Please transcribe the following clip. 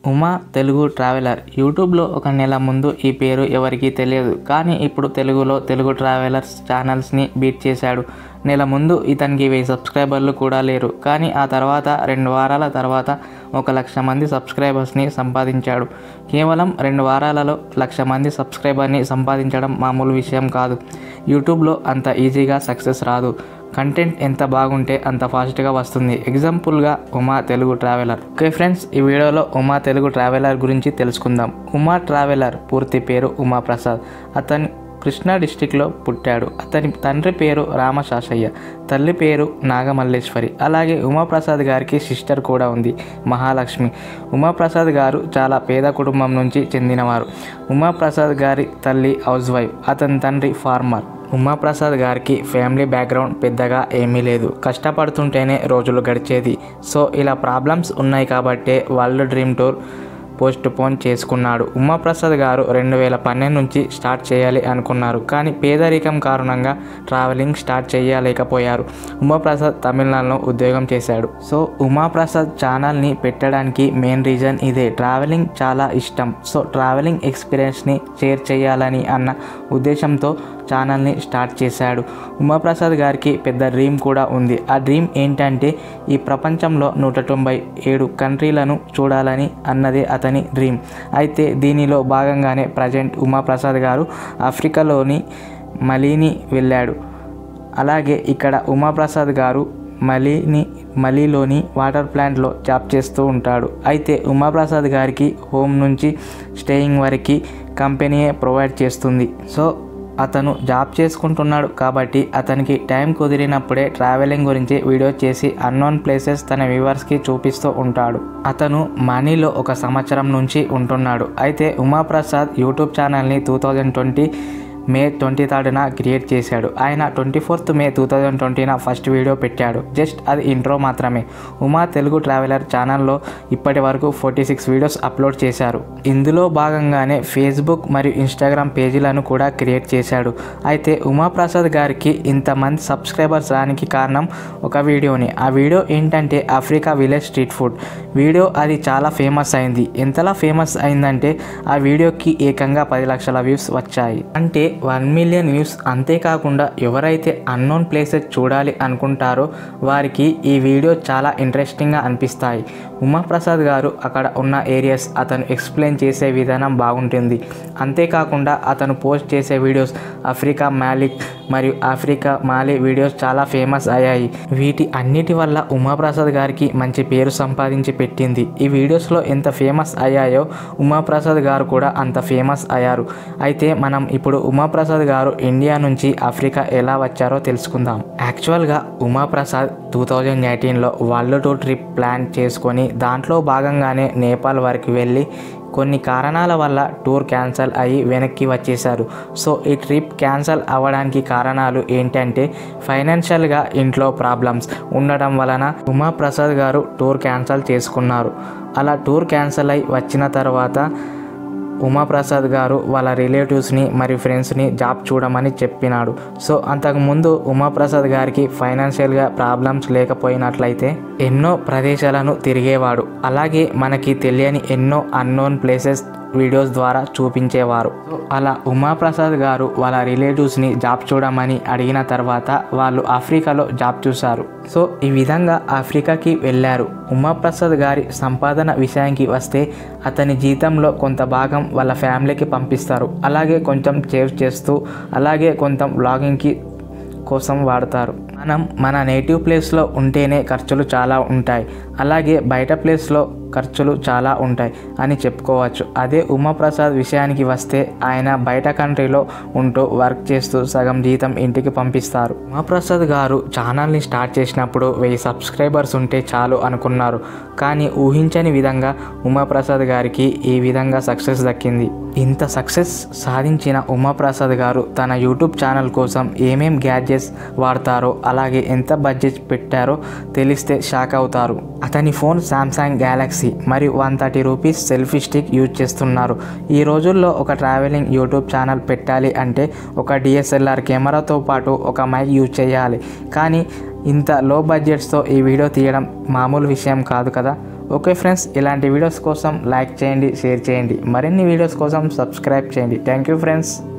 Uma Telugu traveller యూట్యూబ్లో ఒక నెల ముందు ఈ పేరు ఎవరికీ తెలియదు కానీ ఇప్పుడు తెలుగులో తెలుగు ట్రావెలర్స్ ఛానల్స్ని బీట్ చేశాడు నెల ముందు ఇతనికి వెయ్యి సబ్స్క్రైబర్లు కూడా లేరు కానీ ఆ తర్వాత రెండు వారాల తర్వాత ఒక లక్ష మంది సబ్స్క్రైబర్స్ని సంపాదించాడు కేవలం రెండు వారాలలో లక్ష మంది సబ్స్క్రైబర్ని సంపాదించడం మామూలు విషయం కాదు యూట్యూబ్లో అంత ఈజీగా సక్సెస్ రాదు కంటెంట్ ఎంత బాగుంటే అంత ఫాస్ట్గా వస్తుంది ఎగ్జాంపుల్గా Uma Telugu traveller okay friends ఈ వీడియోలో ఉమా తెలుగు ట్రావెలర్ గురించి తెలుసుకుందాం ఉమా ట్రావెలర్ పూర్తి పేరు ఉమా ప్రసాద్ అతని కృష్ణా డిస్టిక్లో పుట్టాడు అతని తండ్రి పేరు రామశాషయ్య తల్లి పేరు నాగమల్లేశ్వరి అలాగే ఉమాప్రసాద్ గారికి సిస్టర్ కూడా ఉంది మహాలక్ష్మి ఉమాప్రసాద్ గారు చాలా పేద కుటుంబం నుంచి చెందినవారు ఉమాప్రసాద్ గారి తల్లి హౌస్ వైఫ్ అతని తండ్రి ఫార్మర్ ఉమాప్రసాద్ గారికి ఫ్యామిలీ బ్యాక్గ్రౌండ్ పెద్దగా ఏమీ లేదు కష్టపడుతుంటేనే రోజులు గడిచేది సో ఇలా ప్రాబ్లమ్స్ ఉన్నాయి కాబట్టే world dream tour postpone చేసుకున్నాడు ఉమాప్రసాద్ గారు రెండు వేల పన్నెండు నుంచి స్టార్ట్ చేయాలి అనుకున్నారు కానీ పేదరికం కారణంగా ట్రావెలింగ్ స్టార్ట్ చేయలేకపోయారు ఉమాప్రసాద్ తమిళనాడులో ఉద్యోగం చేశాడు సో ఉమాప్రసాద్ ఛానల్ని పెట్టడానికి మెయిన్ రీజన్ ఇదే ట్రావెలింగ్ చాలా ఇష్టం సో ట్రావెలింగ్ ఎక్స్పీరియన్స్ని షేర్ చేయాలని అన్న ఉద్దేశంతో ఛానల్ని స్టార్ట్ చేశాడు ఉమాప్రసాద్ గారికి పెద్ద డ్రీమ్ కూడా ఉంది ఆ డ్రీమ్ ఏంటంటే ఈ ప్రపంచంలో నూట తొంభై ఏడు కంట్రీలను చూడాలని అన్నదే అతని డ్రీమ్ అయితే దీనిలో భాగంగానే ప్రజెంట్ ఉమాప్రసాద్ గారు ఆఫ్రికాలోని మలీని వెళ్ళాడు అలాగే ఇక్కడ ఉమాప్రసాద్ గారు మలీని మలీలోని వాటర్ ప్లాంట్లో జాబ్ చేస్తూ ఉంటాడు అయితే ఉమాప్రసాద్ గారికి హోమ్ నుంచి స్టేయింగ్ వరకు కంపెనీయే ప్రొవైడ్ చేస్తుంది సో అతను జాబ్ చేసుకుంటున్నాడు కాబట్టి అతనికి టైం కుదిరినప్పుడే ట్రావెలింగ్ గురించి వీడియో చేసి అన్నోన్ ప్లేసెస్ తన వ్యూవర్స్కి చూపిస్తూ ఉంటాడు అతను మనీలో ఒక సంవత్సరం నుంచి ఉంటున్నాడు అయితే ఉమాప్రసాద్ యూట్యూబ్ ఛానల్ని two thousand twenty May twenty థర్డ్న క్రియేట్ చేశాడు ఆయన twenty fourth May two thousand ట్వంటీన ఫస్ట్ వీడియో పెట్టాడు జస్ట్ అది ఇంట్రో మాత్రమే ఉమా తెలుగు ట్రావెలర్ ఛానల్లో ఇప్పటి వరకు ఫార్టీ సిక్స్ వీడియోస్ అప్లోడ్ చేశారు ఇందులో భాగంగానే ఫేస్బుక్ మరియు ఇన్స్టాగ్రామ్ పేజీలను కూడా క్రియేట్ చేశాడు అయితే ఉమాప్రసాద్ గారికి ఇంతమంది సబ్స్క్రైబర్స్ రానికి కారణం ఒక వీడియోని ఆ వీడియో ఏంటంటే Africa village street food video అది చాలా ఫేమస్ అయింది ఎంతలా ఫేమస్ అయిందంటే ఆ వీడియోకి ఏకంగా పది లక్షల వ్యూస్ వచ్చాయి అంటే వన్ మిలియన్ వ్యూస్ అంతేకాకుండా ఎవరైతే అన్నోన్ ప్లేసెస్ చూడాలి అనుకుంటారో వారికి ఈ వీడియో చాలా ఇంట్రెస్టింగ్గా అనిపిస్తాయి ఉమాప్రసాద్ గారు అక్కడ ఉన్న ఏరియాస్ అతను ఎక్స్ప్లెయిన్ చేసే విధానం బాగుంటుంది అంతేకాకుండా అతను పోస్ట్ చేసే వీడియోస్ ఆఫ్రికా మాలిక్ మరియు ఆఫ్రికా మాలి వీడియోస్ చాలా ఫేమస్ అయ్యాయి వీటి అన్నిటి వల్ల ఉమాప్రసాద్ గారికి మంచి పేరు సంపాదించి పెట్టింది ఈ వీడియోస్లో ఎంత ఫేమస్ అయ్యాయో ఉమాప్రసాద్ గారు కూడా అంత ఫేమస్ అయ్యారు అయితే మనం ఇప్పుడు ఉమాప్రసాద్ గారు ఇండియా నుంచి ఆఫ్రికా ఎలా వచ్చారో తెలుసుకుందాం యాక్చువల్గా ఉమాప్రసాద్ టూ థౌజండ్ ఎయిటీన్లో వరల్డ్ టూర్ ట్రిప్ ప్లాన్ చేసుకొని దాంట్లో భాగంగానే నేపాల్ వరకు వెళ్ళి కొన్ని కారణాల వల్ల టూర్ క్యాన్సల్ అయ్యి వెనక్కి వచ్చేశారు సో ఈ ట్రిప్ క్యాన్సల్ అవ్వడానికి కారణాలు ఏంటంటే ఫైనాన్షియల్గా ఇంట్లో ప్రాబ్లమ్స్ ఉండడం వలన ఉమాప్రసాద్ గారు టూర్ క్యాన్సల్ చేసుకున్నారు అలా టూర్ క్యాన్సల్ అయి వచ్చిన తర్వాత ఉమాప్రసాద్ గారు వాళ్ళ రిలేటివ్స్ని మరియు ఫ్రెండ్స్ని జాబ్ చూడమని చెప్పినాడు సో అంతకుముందు ఉమాప్రసాద్ గారికి ఫైనాన్షియల్గా ప్రాబ్లమ్స్ లేకపోయినట్లయితే ఎన్నో ప్రదేశాలను తిరిగేవాడు అలాగే మనకి తెలియని ఎన్నో అన్నోన్ ప్లేసెస్ వీడియోస్ ద్వారా చూపించేవారు అలా ఉమాప్రసాద్ గారు వాళ్ళ రిలేటివ్స్ని జాబ్ చూడమని అడిగిన తర్వాత వాళ్ళు ఆఫ్రికాలో జాబ్ చూశారు సో ఈ విధంగా ఆఫ్రికాకి వెళ్ళారు ఉమాప్రసాద్ గారి సంపాదన విషయానికి వస్తే అతని జీతంలో కొంత భాగం వాళ్ళ ఫ్యామిలీకి పంపిస్తారు అలాగే కొంచెం సేవ్ చేస్తూ అలాగే కొంత బ్లాగింగ్కి కోసం వాడతారు మనం మన నేటివ్ ప్లేస్లో ఉంటేనే ఖర్చులు చాలా ఉంటాయి అలాగే బయట ప్లేస్లో ఖర్చులు చాలా ఉంటాయి అని చెప్పుకోవచ్చు అదే ఉమాప్రసాద్ విషయానికి వస్తే ఆయన బయట కంట్రీలో ఉంటూ వర్క్ చేస్తూ సగం జీతం ఇంటికి పంపిస్తారు ఉమాప్రసాద్ గారు ఛానల్ని స్టార్ట్ చేసినప్పుడు వెయ్యి సబ్స్క్రైబర్స్ ఉంటే చాలు అనుకున్నారు కానీ ఊహించని విధంగా ఉమాప్రసాద్ గారికి ఈ విధంగా సక్సెస్ దక్కింది ఇంత సక్సెస్ సాధించిన ఉమాప్రసాద్ గారు తన యూట్యూబ్ ఛానల్ కోసం ఏమేం గ్యాడ్జెట్స్ వాడతారో అలాగే ఎంత బడ్జెట్ పెట్టారో తెలిస్తే షాక్ అవుతారు అతని ఫోన్ శాంసంగ్ గ్యాలక్సీ మరియు one thirty rupees selfie stick use చేస్తున్నారు ఈ రోజుల్లో ఒక ట్రావెలింగ్ యూట్యూబ్ ఛానల్ పెట్టాలి అంటే ఒక డిఎస్ఎల్ఆర్ కెమెరాతో పాటు ఒక మైక్ యూజ్ చేయాలి కానీ ఇంత లో బడ్జెట్స్తో ఈ వీడియో తీయడం మామూలు విషయం కాదు కదా ఓకే ఫ్రెండ్స్ ఇలాంటి వీడియోస్ కోసం లైక్ చేయండి షేర్ చేయండి మరిన్ని వీడియోస్ కోసం సబ్స్క్రైబ్ చేయండి థ్యాంక్ యూ ఫ్రెండ్స్